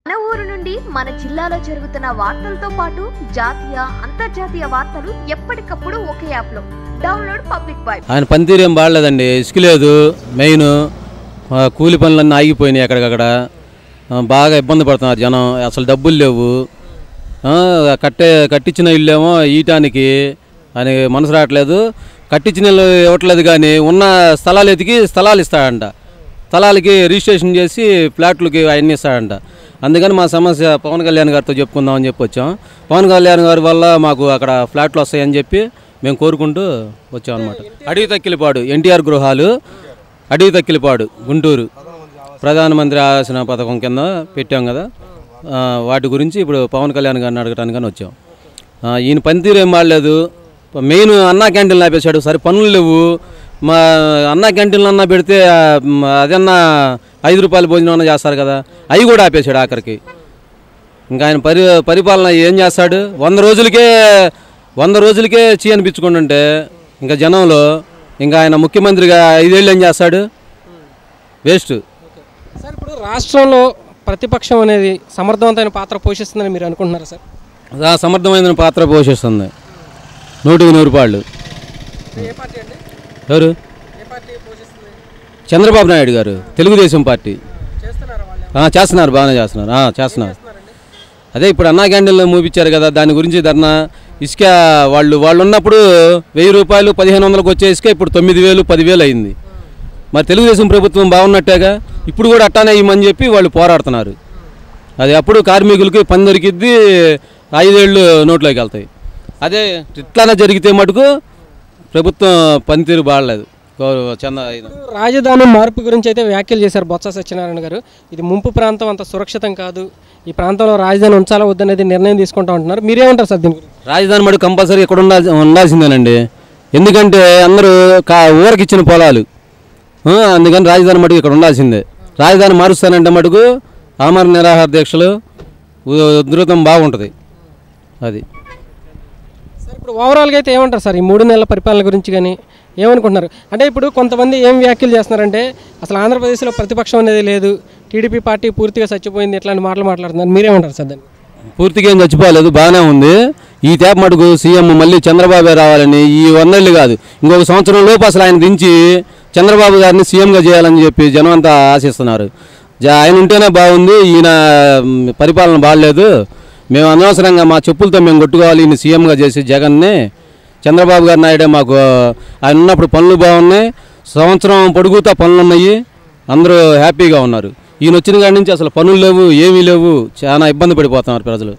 మన ఊరు నుండి మన జిల్లాలో జరుగుతున్న వార్తలతో పాటు జాతీయ అంతర్జాతీయ వార్తలు ఎప్పటికప్పుడు ఒకే యాప్ లో డౌన్లోడ్ పబ్లిక్ వైబ్ ఆయన పనితీరు ఏం బాగలేదండి ఇసుక లేదు మెయిన్ ఆ, కూలి పనులన్నీ ఆగిపోయినాయి ఎక్కడికక్కడ ఆ, బాగా ఇబ్బంది పడుతున్నారు జనం అసలు డబ్బులు లేవు ఆ, కట్టే కట్టించిన ఇల్లేమో ఈయటానికి అని మనసు రావట్లేదు కట్టించిన ఇల్లు ఇవ్వట్లేదు కానీ ఉన్న స్థలాలు ఎతికి స్థలాలు ఇస్తాడంట స్థలాలకి రిజిస్ట్రేషన్ చేసి ఫ్లాట్లకి అవన్నీ ఇస్తాడంట అందుకని మా సమస్య పవన్ కళ్యాణ్ గారితో చెప్పుకుందామని చెప్పి వచ్చాం పవన్ కళ్యాణ్ గారి వల్ల మాకు అక్కడ ఫ్లాట్లు వస్తాయని చెప్పి మేము కోరుకుంటూ వచ్చాం అనమాట అడవి తక్కిలిపాడు ఎన్టీఆర్ గృహాలు అడవి తక్కిలిపాడు గుంటూరు ప్రధానమంత్రి ఆవాసన పథకం కింద పెట్టాం కదా ఆ, వాటి గురించి ఇప్పుడు పవన్ కళ్యాణ్ గారిని అడగటానికని వచ్చాం ఆ, ఈయన పనితీరు ఏం బాగలేదు మెయిన్ అన్నా క్యాంటీన్లు ఆపేశాడు సరే పనులు లేవు మా అన్నా క్యాంటీన్లు అన్నా పెడితే ఆ, మ్, అదన్నా ఐదు రూపాయల భోజనం అన్నా చేస్తారు కదా అవి కూడా ఆపేశాడు ఆఖరికి ఇంకా ఆయన పరి పరిపాలన ఏం చేస్తాడు వంద రోజులకే వంద రోజులకే చీ అనిపించుకుంటుంటే ఇంకా జనంలో ఇంకా ఆయన ముఖ్యమంత్రిగా ఐదేళ్ళు ఏం చేస్తాడు వేస్ట్ సార్ ఇప్పుడు రాష్ట్రంలో ప్రతిపక్షం అనేది సమర్థవంతమైన పాత్ర పోషిస్తుందని మీరు అనుకుంటున్నారా సార్ ఆ సమర్థమైన పాత్ర పోషిస్తుంది నూటికి నూరు పాళ్ళు ఏ పార్టీ అండి ఎవరు ఏ పార్టీ పోషిస్తుంది చంద్రబాబు నాయుడు గారు తెలుగుదేశం పార్టీ చేస్తున్నారా వాళ్ళు ఆ, చేస్తున్నారు బాగానే చేస్తున్నారు ఆ, చేస్తున్నారు అదే ఇప్పుడు అన్నా క్యాంటీన్లో మూపించారు కదా దాని గురించి ధర్నా ఇసుక వాళ్ళు వాళ్ళు ఉన్నప్పుడు వెయ్యి రూపాయలు పదిహేను వందలకు వచ్చే ఇసుక ఇప్పుడు తొమ్మిది వేలు పదివేలు అయింది మరి తెలుగుదేశం ప్రభుత్వం బాగున్నట్టేగా ఇప్పుడు కూడా అట్టానే ఇవ్వమని చెప్పి వాళ్ళు పోరాడుతున్నారు అది అప్పుడు కార్మికులకి పని దొరికిద్ది ఐదేళ్ళు నోట్లోకి వెళ్తాయి అదే ఇట్లానే జరిగితే మటుకు ప్రభుత్వం పనితీరు బాగలేదు గౌరవ చంద రాజధాని మార్పు గురించి అయితే వ్యాఖ్యలు చేశారు బొత్స సత్యనారాయణ గారు ఇది ముంపు ప్రాంతం అంత సురక్షితం కాదు ఈ ప్రాంతంలో రాజధాని ఉంచాలా వద్దనేది నిర్ణయం తీసుకుంటా ఉంటున్నారు మీరేమంటారు సార్ దీని గురించి రాజధాని మటుకు కంపల్సరీ ఇక్కడ ఉండాల్సి ఉండాల్సిందేనండి ఎందుకంటే అందరూ కా ఊరికి ఇచ్చిన పొలాలు ఆ, అందుకని రాజధాని మటుకు ఇక్కడ ఉండాల్సిందే రాజధాని మారుస్తానంటే మటుకు ఆమర నిరాహార దీక్షలు ఉ- ఉధృతం బాగుంటుంది అది సార్ ఇప్పుడు ఓవరాల్గా అయితే ఏమంటారు సార్ ఈ మూడు నెలల పరిపాలన గురించి కానీ ఏమనుకుంటున్నారు అంటే ఇప్పుడు కొంతమంది ఏం వ్యాఖ్యలు చేస్తున్నారంటే అసలు ఆంధ్రప్రదేశ్లో ప్రతిపక్షం అనేది లేదు టీడీపీ పార్టీ పూర్తిగా చచ్చిపోయింది ఇట్లాంటి మాటలు మాట్లాడుతున్నారు మీరేమంటారు సార్ దాన్ని పూర్తిగా ఏం చచ్చిపోలేదు బాగానే ఉంది ఈ తేప మటుకు సీఎం మళ్ళీ చంద్రబాబే రావాలని ఈ వందేళ్ళు కాదు ఇంకొక సంవత్సరం లోపు అసలు ఆయన దించి చంద్రబాబు గారిని సీఎంగా చేయాలని చెప్పి జనం అంతా ఆశిస్తున్నారు జ- ఆయన ఉంటేనే బాగుంది ఈయన మ్, పరిపాలన బాగలేదు మేము అనవసరంగా మా చెప్పులతో మేము కొట్టుకోవాలి ఈయన సీఎంగా చేసి జగన్ని చంద్రబాబు గారి నాయుడే మాకు ఆయన ఉన్నప్పుడు పనులు బాగున్నాయి సంవత్సరం పొడుగుతా పనులు ఉన్నాయి అందరూ హ్యాపీగా ఉన్నారు ఈయన వచ్చిన కాడి నుంచి అసలు పనులు లేవు ఏమీ లేవు చాలా ఇబ్బంది పడిపోతున్నారు ప్రజలు